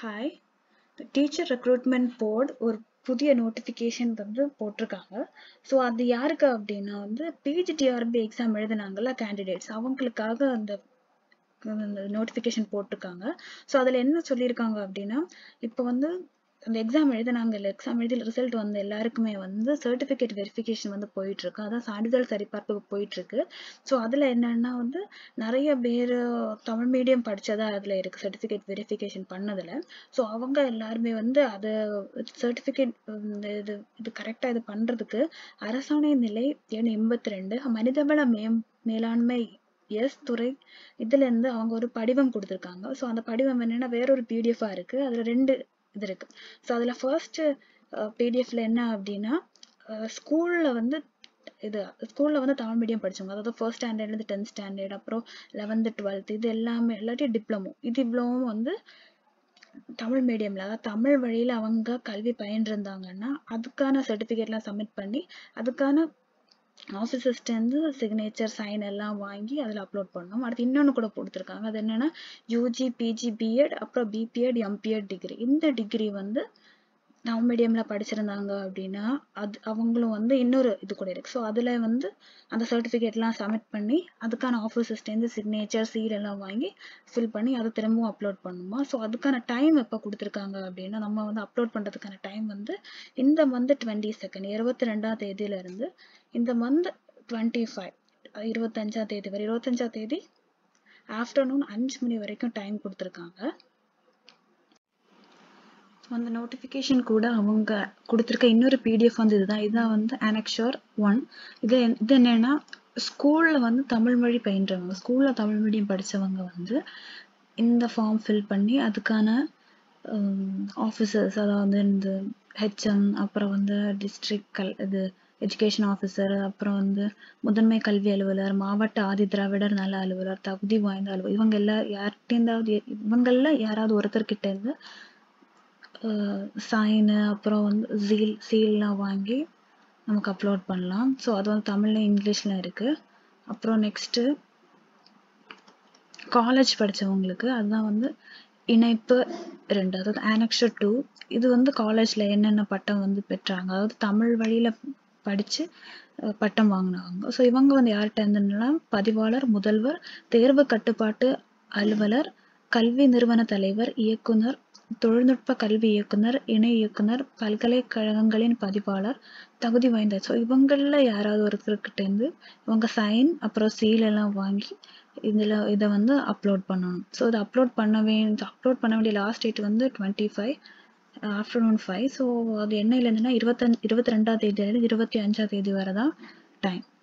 hi teacher recruitment board ஒரு புதிய notification வந்து போட்டிருக்காங்க ஸோ அது யாருக்கு அப்படின்னா வந்து பிஜிடிஆர்பி எக்ஸாம் எழுதினாங்கல்ல கேண்டிடேட்ஸ் அவங்களுக்காக அந்த நோட்டிஃபிகேஷன் போட்டிருக்காங்க ஸோ அதில் என்ன சொல்லியிருக்காங்க அப்படின்னா இப்போ வந்து அந்த எக்ஸாம் எழுதினாங்க இல்லை எக்ஸாம் எழுதி ரிசல்ட் வந்த எல்லாருக்குமே வந்து சர்டிஃபிகேட் வெரிஃபிகேஷன் வந்து போயிட்டு இருக்கு அதான் சான்றிதழ் சரிபார்ப்பு போயிட்டு இருக்கு ஸோ அதில் என்னன்னா வந்து நிறைய பேர் தமிழ் மீடியம் படிச்சதா அதில் இருக்கு சர்டிஃபிகேட் வெரிஃபிகேஷன் பண்ணதில் ஸோ அவங்க எல்லாருமே வந்து அதை சர்டிஃபிகேட் இது இது கரெக்டாக இது பண்ணுறதுக்கு அரசாணை நிலை எண் எண்பத்தி ரெண்டு மனிதவள மே மேலாண்மை எஸ் துறை இதுல இருந்து அவங்க ஒரு படிவம் கொடுத்துருக்காங்க ஸோ அந்த படிவம் என்னன்னா வேறொரு பிடிஎஃபா இருக்கு அதுல ரெண்டு இது இருக்கு ஸோ அதுல ஃபர்ஸ்ட் பிடிஎஃப்ல என்ன அப்படின்னா ஸ்கூல்ல வந்து இது ஸ்கூல்ல வந்து தமிழ் மீடியம் படிச்சவங்க அதாவது ஃபர்ஸ்ட் ஸ்டாண்டர்ட்லேருந்து டென்த் ஸ்டாண்டர்ட் அப்புறம் லெவன்த்து டுவெல்த் இது எல்லாமே எல்லாத்தையும் டிப்ளமோ இது இவ்வளவும் வந்து தமிழ் மீடியம்ல அதாவது தமிழ் வழியில அவங்க கல்வி பயின்றிருந்தாங்கன்னா அதுக்கான சர்டிஃபிகேட்லாம் சப்மிட் பண்ணி அதுக்கான ஆஃபீஸர்ஸ்டேருந்து சிக்னேச்சர் சைன் எல்லாம் வாங்கி அதில் அப்லோட் பண்ணணும் அடுத்து இன்னொன்று கூட கொடுத்துருக்காங்க அது என்னென்னா யூஜி பிஜி பிஎட் அப்புறம் பிபிஎட் எம்பிஎட் டிகிரி இந்த டிகிரி வந்து தமிழ் மீடியமில் படிச்சிருந்தாங்க அப்படின்னா அது அவங்களும் வந்து இன்னொரு இது கூட இருக்கு ஸோ அதில் வந்து அந்த சர்டிஃபிகேட்லாம் சப்மிட் பண்ணி அதுக்கான ஆஃபீஸர்ஸ்டேருந்து சிக்னேச்சர் சீல் எல்லாம் வாங்கி ஃபில் பண்ணி அதை திரும்பவும் அப்லோட் பண்ணுமா ஸோ அதுக்கான டைம் எப்போ கொடுத்துருக்காங்க அப்படின்னா நம்ம வந்து அப்லோட் பண்ணுறதுக்கான டைம் வந்து இந்த மந்த் டுவெண்ட்டி செகண்ட் இருபத்தி ரெண்டாம் தேதியிலேருந்து இந்த மந்த் டுவெண்ட்டி ஃபைவ் இருபத்தஞ்சாம் தேதி வரை இருபத்தஞ்சாம் தேதி ஆஃப்டர்நூன் அஞ்சு மணி வரைக்கும் டைம் கொடுத்துருக்காங்க அந்த நோட்டிஃபிகேஷன் கூட அவங்க கொடுத்துருக்க இன்னொரு பிடிஎஃப் வந்து இதுதான் இதுதான் வந்து அனக்ஷோர் ஒன் இது இது என்னன்னா ஸ்கூல்ல வந்து தமிழ் மொழி பயின்றவங்க ஸ்கூல்ல தமிழ் மீடியம் படிச்சவங்க வந்து இந்த ஃபார்ம் ஃபில் பண்ணி அதுக்கான ஆஃபீஸர்ஸ் அதாவது இந்த ஹெச்எம் அப்புறம் வந்து டிஸ்ட்ரிக்ட் கல் இது எஜுகேஷன் ஆஃபீஸர் அப்புறம் வந்து முதன்மை கல்வி அலுவலர் மாவட்ட ஆதி திராவிடர் நல அலுவலர் தகுதி வாய்ந்த அலுவலர் இவங்க எல்லாம் யார்கிட்டேருந்தாவது இவங்கள யாராவது ஒருத்தர்கிட்ட இருந்து சைனு அப்புறம் வந்து சீல் சீல்லாம் வாங்கி நமக்கு அப்லோட் பண்ணலாம் ஸோ அது வந்து தமிழில் இங்கிலீஷில் இருக்குது அப்புறம் நெக்ஸ்ட்டு காலேஜ் படித்தவங்களுக்கு அதுதான் வந்து இணைப்பு ரெண்டு அதாவது ஆனக்ஷர் டூ இது வந்து காலேஜில் என்னென்ன பட்டம் வந்து பெற்றாங்க அதாவது தமிழ் வழியில் படித்து பட்டம் வாங்கினவங்க ஸோ இவங்க வந்து யார்கிட்ட இருந்துன்னா பதிவாளர் முதல்வர் தேர்வு கட்டுப்பாட்டு அலுவலர் கல்வி நிறுவன தலைவர் இயக்குனர் தொழில்நுட்ப கல்வி இயக்குனர் இணை இயக்குனர் பல்கலைக்கழகங்களின் பதிவாளர் தகுதி வாய்ந்த ஸோ இவங்களில் யாராவது ஒருத்தர்கிட்ட இருந்து இவங்க சைன் அப்புறம் சீல் எல்லாம் வாங்கி இதில் இதை வந்து அப்லோட் பண்ணணும் ஸோ இதை அப்லோட் பண்ண வேண்டிய அப்லோட் பண்ண வேண்டிய லாஸ்ட் டேட் வந்து twenty five afternoon five so அது என்னையிலேருந்துன்னா இருபத்தஞ்சு இருபத்தி ரெண்டாம் தேதியிலேருந்து இருபத்தி அஞ்சாம் தேதி வரை தான் டைம்